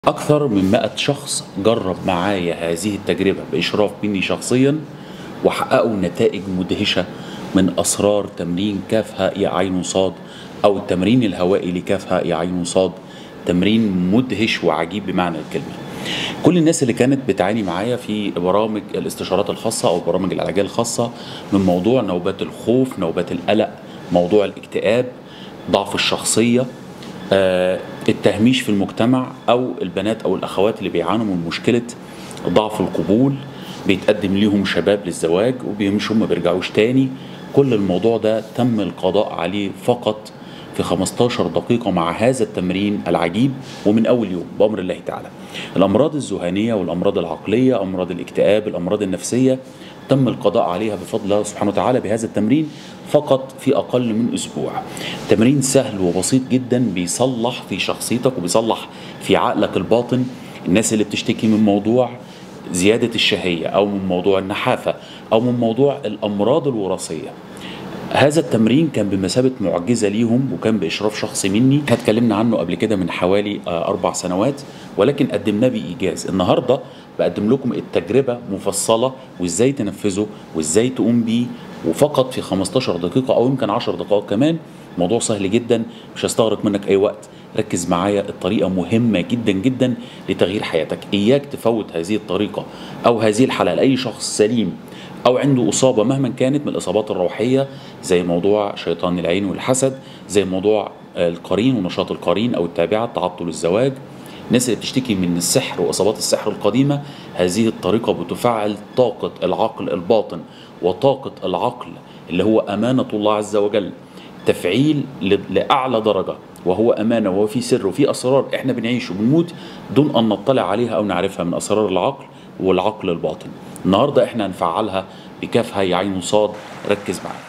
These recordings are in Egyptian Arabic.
أكثر من 100 شخص جرب معايا هذه التجربة بإشراف مني شخصيا وحققوا نتائج مدهشة من أسرار تمرين كاف هاء يا عين صاد أو التمرين الهوائي لكاف هاء يا عين صاد تمرين مدهش وعجيب بمعنى الكلمة كل الناس اللي كانت بتعاني معايا في برامج الاستشارات الخاصة أو برامج العلاجية الخاصة من موضوع نوبات الخوف نوبات القلق موضوع الاكتئاب ضعف الشخصية آه، التهميش في المجتمع او البنات او الاخوات اللي بيعانوا من مشكله ضعف القبول بيتقدم ليهم شباب للزواج وبيمشوا ما بيرجعوش تاني كل الموضوع ده تم القضاء عليه فقط في 15 دقيقة مع هذا التمرين العجيب ومن أول يوم بأمر الله تعالى الأمراض الذهانية والأمراض العقلية أمراض الاكتئاب الأمراض النفسية تم القضاء عليها بفضل الله سبحانه وتعالى بهذا التمرين فقط في أقل من أسبوع تمرين سهل وبسيط جدا بيصلح في شخصيتك وبيصلح في عقلك الباطن الناس اللي بتشتكي من موضوع زيادة الشهية أو من موضوع النحافة أو من موضوع الأمراض الوراثية هذا التمرين كان بمثابة معجزة ليهم وكان بإشراف شخصي مني اتكلمنا عنه قبل كده من حوالي آه، أربع سنوات ولكن قدمناه بإيجاز النهاردة بقدم لكم التجربة مفصلة وإزاي تنفذه وإزاي تقوم بيه وفقط في 15 دقيقة أو يمكن 10 دقائق كمان موضوع سهل جدا مش هستغرق منك أي وقت ركز معايا الطريقة مهمة جدا جدا لتغيير حياتك إياك تفوت هذه الطريقة أو هذه الحلقة لأي شخص سليم او عنده اصابه مهما كانت من الاصابات الروحيه زي موضوع شيطان العين والحسد زي موضوع القرين ونشاط القرين او التابعه تعطل الزواج الناس اللي بتشتكي من السحر واصابات السحر القديمه هذه الطريقه بتفعل طاقه العقل الباطن وطاقه العقل اللي هو امانه الله عز وجل تفعيل ل- لاعلى درجه وهو امانه وهو في سر وفي اسرار احنا بنعيش وبنموت دون ان نطلع عليها او نعرفها من اسرار العقل والعقل الباطن النهارده احنا هنفعلها بكاف هاي عين صاد ركز معايا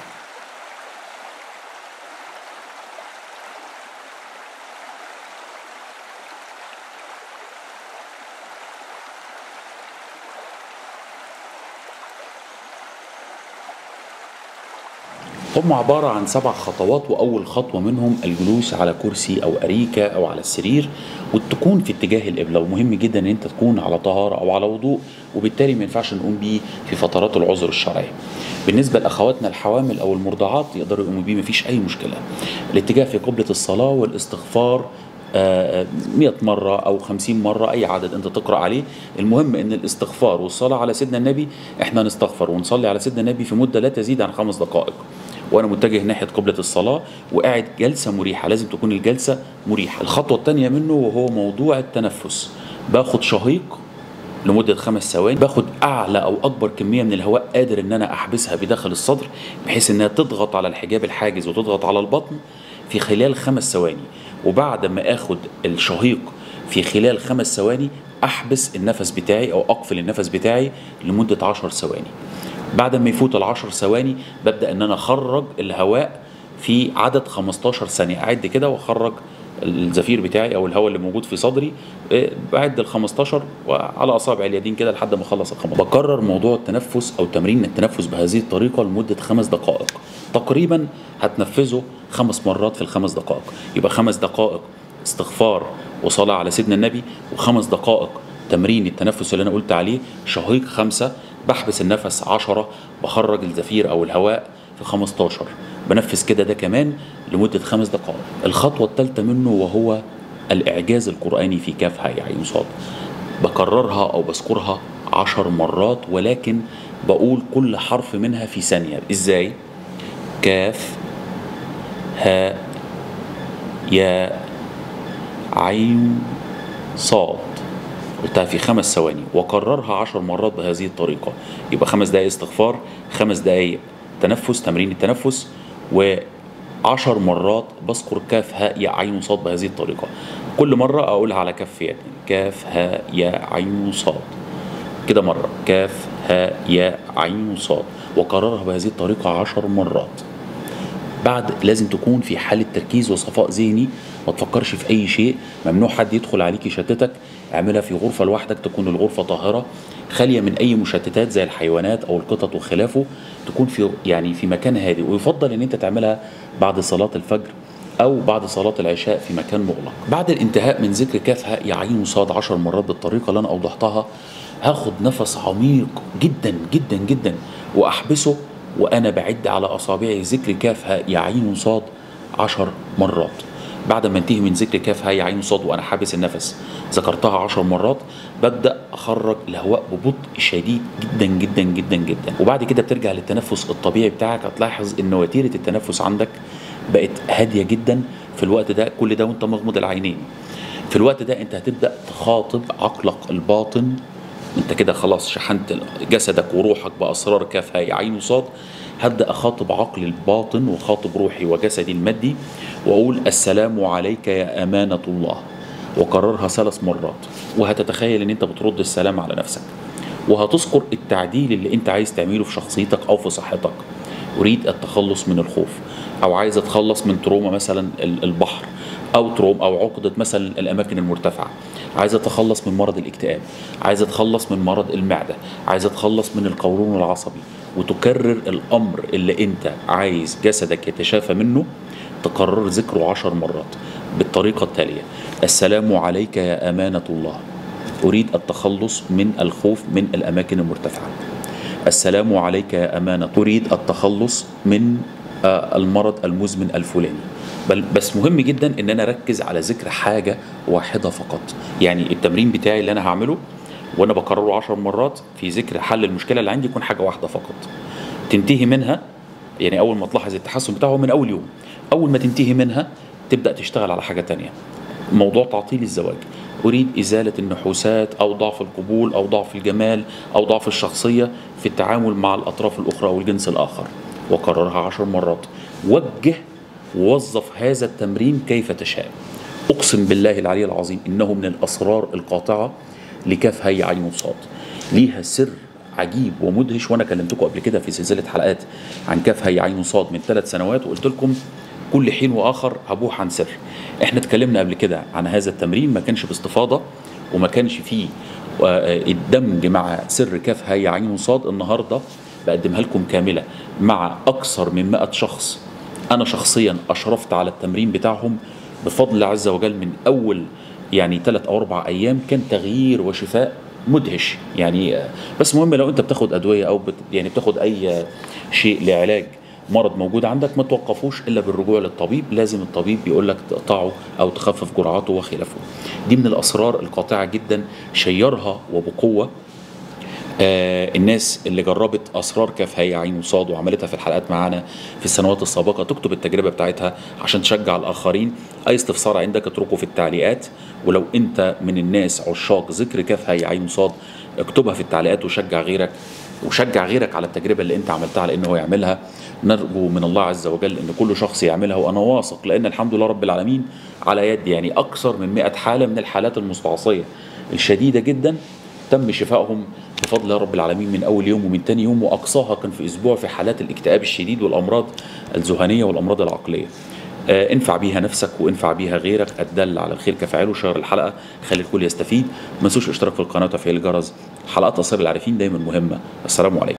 هم عبارة عن سبع خطوات وأول خطوة منهم الجلوس على كرسي أو أريكة أو على السرير وتكون في اتجاه القبلة ومهم جدا إن أنت تكون على طهارة أو على وضوء وبالتالي ما ينفعش نقوم بيه في فترات العذر الشرعية. بالنسبة لأخواتنا الحوامل أو المرضعات يقدروا يقوموا بيه مفيش أي مشكلة. الاتجاه في قبلة الصلاة والاستغفار آه، 100 مرة أو 50 مرة أي عدد أنت تقرأ عليه المهم أن الاستغفار والصلاة على سيدنا النبي إحنا نستغفر ونصلي على سيدنا النبي في مدة لا تزيد عن خمس دقائق وانا متجه ناحيه قبله الصلاه وقاعد جلسه مريحه لازم تكون الجلسه مريحه الخطوه الثانيه منه وهو موضوع التنفس باخد شهيق لمده خمس ثواني باخد اعلى او اكبر كميه من الهواء قادر ان انا احبسها بداخل الصدر بحيث انها تضغط على الحجاب الحاجز وتضغط على البطن في خلال خمس ثواني وبعد ما اخد الشهيق في خلال خمس ثواني احبس النفس بتاعي او اقفل النفس بتاعي لمده عشر ثواني بعد ما يفوت العشر ثواني ببدا ان انا اخرج الهواء في عدد 15 ثانيه اعد كده واخرج الزفير بتاعي او الهواء اللي موجود في صدري إيه، بعد ال 15 وعلى اصابع اليدين كده لحد ما اخلص ال 15 بكرر موضوع التنفس او تمرين التنفس بهذه الطريقه لمده خمس دقائق تقريبا هتنفذه خمس مرات في الخمس دقائق يبقى خمس دقائق استغفار وصلاه على سيدنا النبي وخمس دقائق تمرين التنفس اللي انا قلت عليه شهيق خمسه بحبس النفس عشرة بخرج الزفير او الهواء في 15 بنفذ كده ده كمان لمدة خمس دقائق الخطوة الثالثة منه وهو الإعجاز القرآني في كاف هاء يا عين صاد بكررها أو بذكرها عشر مرات ولكن بقول كل حرف منها في ثانية إزاي؟ كاف هاء يا عين صاد قلتها في خمس ثواني وكررها عشر مرات بهذه الطريقة يبقى خمس دقايق استغفار خمس دقايق تنفس تمرين التنفس وعشر مرات بذكر كاف هاء يا عين صاد بهذه الطريقة كل مرة أقولها على كف يد كاف هاء يا عين صاد كده مرة كاف هاء يا عين صاد وكررها بهذه الطريقة عشر مرات بعد لازم تكون في حالة تركيز وصفاء ذهني ما تفكرش في أي شيء ممنوع حد يدخل عليك يشتتك اعملها في غرفة لوحدك تكون الغرفة طاهرة خالية من أي مشتتات زي الحيوانات أو القطط وخلافه تكون في يعني في مكان هادئ ويفضل إن أنت تعملها بعد صلاة الفجر أو بعد صلاة العشاء في مكان مغلق بعد الانتهاء من ذكر كاف هاء يا عين صاد عشر مرات بالطريقة اللي أنا أوضحتها هاخد نفس عميق جدا جدا جدا وأحبسه وأنا بعد على أصابعي ذكر كاف هاء يا عين صاد عشر مرات بعد ما انتهي من ذكر كاف هاء يا عين صاد وأنا حابس النفس ذكرتها عشر مرات ببدأ أخرج الهواء ببطء شديد جدا جدا جدا جدا وبعد كده بترجع للتنفس الطبيعي بتاعك هتلاحظ إن وتيرة التنفس عندك بقت هادية جدا في الوقت ده كل ده وانت مغمض العينين في الوقت ده انت هتبدأ تخاطب عقلك الباطن انت كده خلاص شحنت جسدك وروحك بأسرار كاف هاء عين وصاد هبدأ أخاطب عقلي الباطن وخاطب روحي وجسدي المادي وأقول السلام عليك يا أمانة الله وكررها ثلاث مرات وهتتخيل ان انت بترد السلام على نفسك وهتذكر التعديل اللي انت عايز تعمله في شخصيتك او في صحتك اريد التخلص من الخوف او عايز اتخلص من تروما مثلا البحر او تروم او عقده مثلا الاماكن المرتفعه عايز اتخلص من مرض الاكتئاب عايز اتخلص من مرض المعده عايز اتخلص من القولون العصبي وتكرر الامر اللي انت عايز جسدك يتشافى منه تكرر ذكره عشر مرات بالطريقة التالية السلام عليك يا أمانة الله أريد التخلص من الخوف من الأماكن المرتفعة السلام عليك يا أمانة أريد التخلص من المرض المزمن الفلاني بل بس مهم جدا ان انا اركز على ذكر حاجه واحده فقط يعني التمرين بتاعي اللي انا هعمله وانا بكرره عشر مرات في ذكر حل المشكله اللي عندي يكون حاجه واحده فقط تنتهي منها يعني اول ما تلاحظ التحسن بتاعه من اول يوم اول ما تنتهي منها تبدا تشتغل على حاجه تانية موضوع تعطيل الزواج اريد ازاله النحوسات او ضعف القبول او ضعف الجمال او ضعف الشخصيه في التعامل مع الاطراف الاخرى او الجنس الاخر وكررها عشر مرات وجه ووظف هذا التمرين كيف تشاء اقسم بالله العلي العظيم انه من الاسرار القاطعه لكاف هي عين صاد ليها سر عجيب ومدهش وانا كلمتكم قبل كده في سلسله حلقات عن كاف هي عين صاد من ثلاث سنوات وقلت لكم كل حين واخر هبوح عن سر احنا اتكلمنا قبل كده عن هذا التمرين ما كانش باستفاضه وما كانش فيه الدمج مع سر كاف هي عين صاد النهارده بقدمها لكم كامله مع اكثر من 100 شخص انا شخصيا اشرفت على التمرين بتاعهم بفضل الله عز وجل من اول يعني ثلاث او اربع ايام كان تغيير وشفاء مدهش يعني بس مهم لو انت بتاخد ادويه او بت يعني بتاخد اي شيء لعلاج مرض موجود عندك ما توقفوش الا بالرجوع للطبيب لازم الطبيب بيقول لك تقطعه او تخفف جرعاته وخلافه دي من الاسرار القاطعه جدا شيرها وبقوه آه الناس اللي جربت اسرار كاف هي عين وصاد وعملتها في الحلقات معانا في السنوات السابقه تكتب التجربه بتاعتها عشان تشجع الاخرين اي استفسار عندك اتركه في التعليقات ولو انت من الناس عشاق ذكر كاف هي عين وصاد اكتبها في التعليقات وشجع غيرك وشجع غيرك على التجربه اللي انت عملتها على انه هو يعملها نرجو من الله عز وجل ان كل شخص يعملها وانا واثق لان الحمد لله رب العالمين على يد يعني اكثر من 100 حاله من الحالات المستعصيه الشديده جدا تم شفائهم بفضل الله رب العالمين من اول يوم ومن تاني يوم واقصاها كان في اسبوع في حالات الاكتئاب الشديد والامراض الذهنيه والامراض العقليه. آه انفع بيها نفسك وانفع بيها غيرك الدل على الخير كفاعله شير الحلقه خلي الكل يستفيد ما تنسوش الاشتراك في القناه وتفعيل الجرس حلقات اصحاب العارفين دايما مهمه السلام عليكم